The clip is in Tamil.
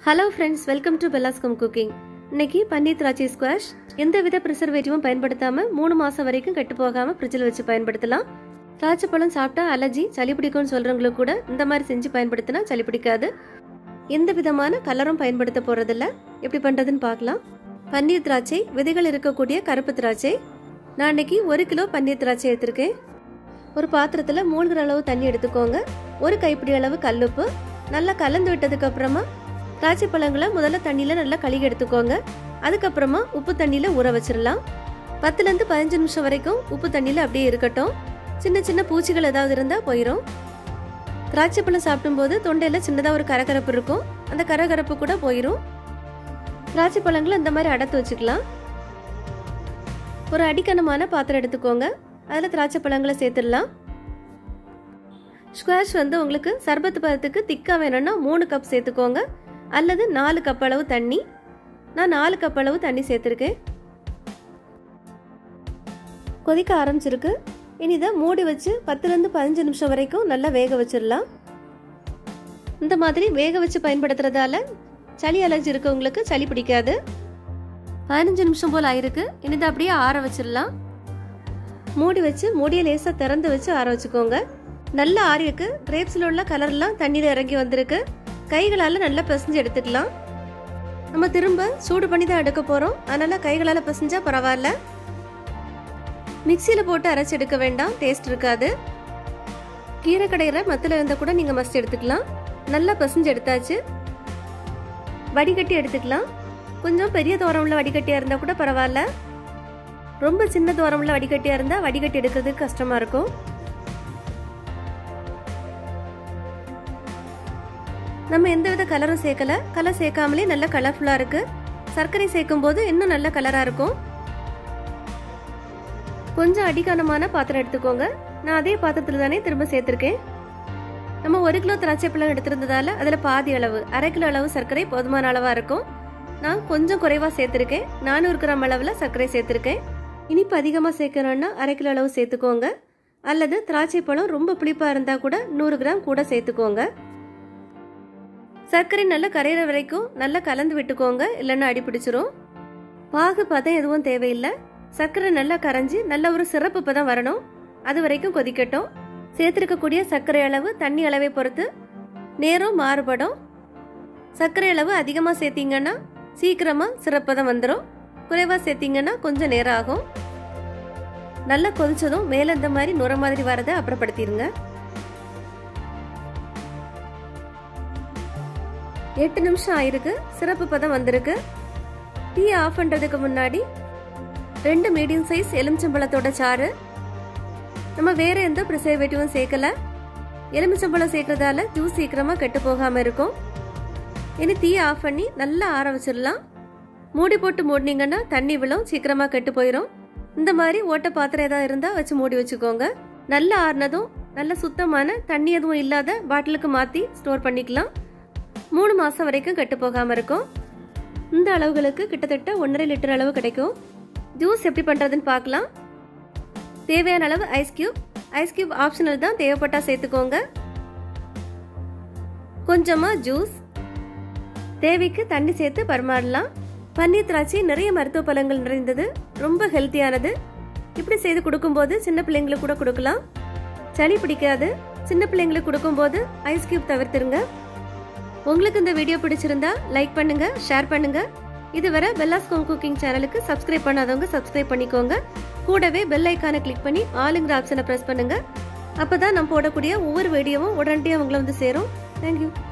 ஹலோ ஃப்ரெண்ட்ஸ் வெல்கம் டு பெல்லாஸ்கம் குக்கிங் இன்னைக்கு பன்னீர் திராட்சை ஸ்குவாஷ் எந்த வித ப்ரிசர்வேட்டிவும் பயன்படுத்தாம மூணு மாசம் வரைக்கும் கெட்டு போகாம ஃப்ரிட்ஜில் வச்சு பயன்படுத்தலாம் திராட்சை பழம் சாப்பிட்டா அலர்ஜி சளி பிடிக்கும்னு சொல்றவங்களுக்கு கூட இந்த மாதிரி செஞ்சு பயன்படுத்தினா சளி பிடிக்காது எந்த விதமான கலரும் பயன்படுத்த போறதில்ல எப்படி பண்றதுன்னு பார்க்கலாம் பன்னீர் திராட்சை விதைகள் இருக்கக்கூடிய கருப்பு திராட்சை நான் இன்னைக்கு ஒரு கிலோ பன்னீர் திராட்சை எடுத்திருக்கேன் ஒரு பாத்திரத்தில் மூழ்கிற அளவு தண்ணி எடுத்துக்கோங்க ஒரு கைப்பிடி அளவு கல்லுப்பு நல்லா கலந்து விட்டதுக்கு அப்புறமா திராட்சை பழங்களை முதல்ல தண்ணியில் நல்லா கழுகி எடுத்துக்கோங்க அதுக்கப்புறமா உப்பு தண்ணியில் ஊற வச்சிடலாம் பத்துலேருந்து பதினஞ்சு நிமிஷம் வரைக்கும் உப்பு தண்ணியில் அப்படியே இருக்கட்டும் சின்ன சின்ன பூச்சிகள் ஏதாவது இருந்தால் போயிடும் திராட்சை பழம் சாப்பிடும்போது தொண்டையில் சின்னதாக ஒரு கரகரப்பு இருக்கும் அந்த கரகரப்பு கூட போயிடும் திராட்சை பழங்களை இந்த மாதிரி அடத்து வச்சுக்கலாம் ஒரு அடிக்கனமான பாத்திரம் எடுத்துக்கோங்க அதில் திராட்சை பழங்களை சேர்த்துடலாம் ஸ்குவாஷ் வந்து உங்களுக்கு சர்பத்து பதத்துக்கு திக்காக வேணும்னா மூணு கப் சேர்த்துக்கோங்க அல்லது நாலு கப் அளவு தண்ணி நான் நாலு கப் அளவு தண்ணி சேர்த்துருக்கேன் கொதிக்க ஆரம்பிச்சிருக்கு இனி இதை மூடி வச்சு பத்துலேருந்து பதினஞ்சு நிமிஷம் வரைக்கும் நல்லா வேக வச்சிடலாம் இந்த மாதிரி வேக வச்சு பயன்படுத்துறதால சளி அலர்ஜி இருக்கவங்களுக்கு சளி பிடிக்காது பதினஞ்சு நிமிஷம் போல் ஆயிருக்கு இனி இதை அப்படியே ஆற வச்சிடலாம் மூடி வச்சு மூடியை லேசாக திறந்து வச்சு ஆற வச்சுக்கோங்க நல்ல ஆறிருக்கு கிரேப்ஸில் உள்ள கலர்லாம் தண்ணியில் இறங்கி வந்திருக்கு கைகளால் நல்லா பிசைஞ்சு எடுத்துக்கலாம் நம்ம திரும்ப சூடு பண்ணி தான் எடுக்க போகிறோம் அதனால் கைகளால் பிசைஞ்சா பரவாயில்ல மிக்சியில் போட்டு அரைச்சி எடுக்க வேண்டாம் டேஸ்ட் இருக்காது கீரை கடையில் மத்தில் இருந்தால் கூட நீங்கள் மஸ்ட் எடுத்துக்கலாம் நல்லா பிசைஞ்சு எடுத்தாச்சு வடிகட்டி எடுத்துக்கலாம் கொஞ்சம் பெரிய தோரம் உள்ள வடிகட்டியாக இருந்தால் கூட பரவாயில்ல ரொம்ப சின்ன தூரம் உள்ள வடிகட்டியாக இருந்தால் வடிகட்டி எடுக்கிறதுக்கு கஷ்டமாக இருக்கும் நம்ம எந்தவித கலரும் சேர்க்கல கலர் சேர்க்காமலே நல்ல கலர்ஃபுல்லாக இருக்கு சர்க்கரை சேர்க்கும் போது இன்னும் நல்ல கலராக இருக்கும் கொஞ்சம் அடிக்கனமான பாத்திரம் எடுத்துக்கோங்க நான் அதே பாத்திரத்தில் தானே திரும்ப சேர்த்துருக்கேன் நம்ம ஒரு கிலோ திராட்சை பழம் எடுத்திருந்ததால அதில் பாதி அளவு அரை கிலோ அளவு சர்க்கரை போதுமான அளவாக இருக்கும் நான் கொஞ்சம் குறைவாக சேர்த்துருக்கேன் நானூறு கிராம் அளவில் சர்க்கரை சேர்த்துருக்கேன் இனிப்பு அதிகமாக சேர்க்கணும்னா அரை கிலோ அளவு சேர்த்துக்கோங்க அல்லது திராட்சை பழம் ரொம்ப புளிப்பாக இருந்தால் கூட நூறு கிராம் கூட சேர்த்துக்கோங்க சர்க்கரை நல்லா கரையிற வரைக்கும் நல்லா கலந்து விட்டுக்கோங்க இல்லைன்னா அடி பிடிச்சிரும் பாகு பதம் எதுவும் தேவையில்லை சர்க்கரை நல்லா கரைஞ்சி நல்ல ஒரு சிறப்பு பதம் வரணும் அது வரைக்கும் கொதிக்கட்டும் சேர்த்துருக்கக்கூடிய சர்க்கரை அளவு தண்ணி அளவை பொறுத்து நேரம் மாறுபடும் சர்க்கரை அளவு அதிகமாக சேர்த்தீங்கன்னா சீக்கிரமாக சிறப்பதம் வந்துடும் குறைவாக சேர்த்தீங்கன்னா கொஞ்சம் நேரம் ஆகும் நல்லா கொதிச்சதும் மேலே இந்த மாதிரி நுர மாதிரி வரதை அப்புறப்படுத்திடுங்க எட்டு நிமிஷம் ஆயிருக்கு சிறப்பு பதம் வந்திருக்கு டீ ஆஃப் பண்ணுறதுக்கு முன்னாடி ரெண்டு மீடியம் சைஸ் எலுமிச்சம்பழத்தோட சாறு நம்ம வேற எந்த ப்ரிசர்வேட்டிவும் சேர்க்கல எலுமிச்சம்பழம் சேர்க்கறதால ஜூஸ் சீக்கிரமாக கெட்டு போகாமல் இருக்கும் இனி தீ ஆஃப் பண்ணி நல்லா ஆற வச்சிடலாம் மூடி போட்டு மூடினீங்கன்னா தண்ணி விழும் சீக்கிரமாக கெட்டு போயிடும் இந்த மாதிரி ஓட்ட பாத்திரம் ஏதாவது இருந்தால் வச்சு மூடி வச்சுக்கோங்க நல்லா ஆறுனதும் நல்ல சுத்தமான தண்ணி எதுவும் இல்லாத பாட்டிலுக்கு மாற்றி ஸ்டோர் பண்ணிக்கலாம் மூணு மாதம் வரைக்கும் கெட்டு போகாமல் இருக்கும் இந்த அளவுகளுக்கு கிட்டத்தட்ட ஒன்றரை லிட்டர் அளவு கிடைக்கும் ஜூஸ் எப்படி பண்ணுறதுன்னு பார்க்கலாம் தேவையான அளவு ice cube ice cube optional தான் தேவைப்பட்டால் சேர்த்துக்கோங்க கொஞ்சமாக ஜூஸ் தேவைக்கு தண்ணி சேர்த்து பரிமாறலாம் பன்னீர் திராட்சை நிறைய மருத்துவ பலன்கள் நிறைந்தது ரொம்ப ஹெல்த்தியானது இப்படி செய்து கொடுக்கும்போது சின்ன பிள்ளைங்களுக்கு கூட கொடுக்கலாம் சளி பிடிக்காது சின்ன பிள்ளைங்களுக்கு கொடுக்கும்போது ஐஸ் கியூப் தவிர்த்துருங்க உங்களுக்கு இந்த வீடியோ பிடிச்சிருந்தா லைக் பண்ணுங்க ஷேர் பண்ணுங்க இதுவரை பெல்லாஸ்கோம் குக்கிங் சேனலுக்கு சப்ஸ்கிரைப் பண்ணாதவங்க சப்ஸ்கிரைப் பண்ணிக்கோங்க கூடவே பெல் ஐக்கானை கிளிக் பண்ணி ஆளுங்கிற ஆப்ஷனை ப்ரெஸ் பண்ணுங்க அப்பதான் நம்ம போடக்கூடிய ஒவ்வொரு வீடியோவும் உடனடியாக உங்களை வந்து சேரும் தேங்க்யூ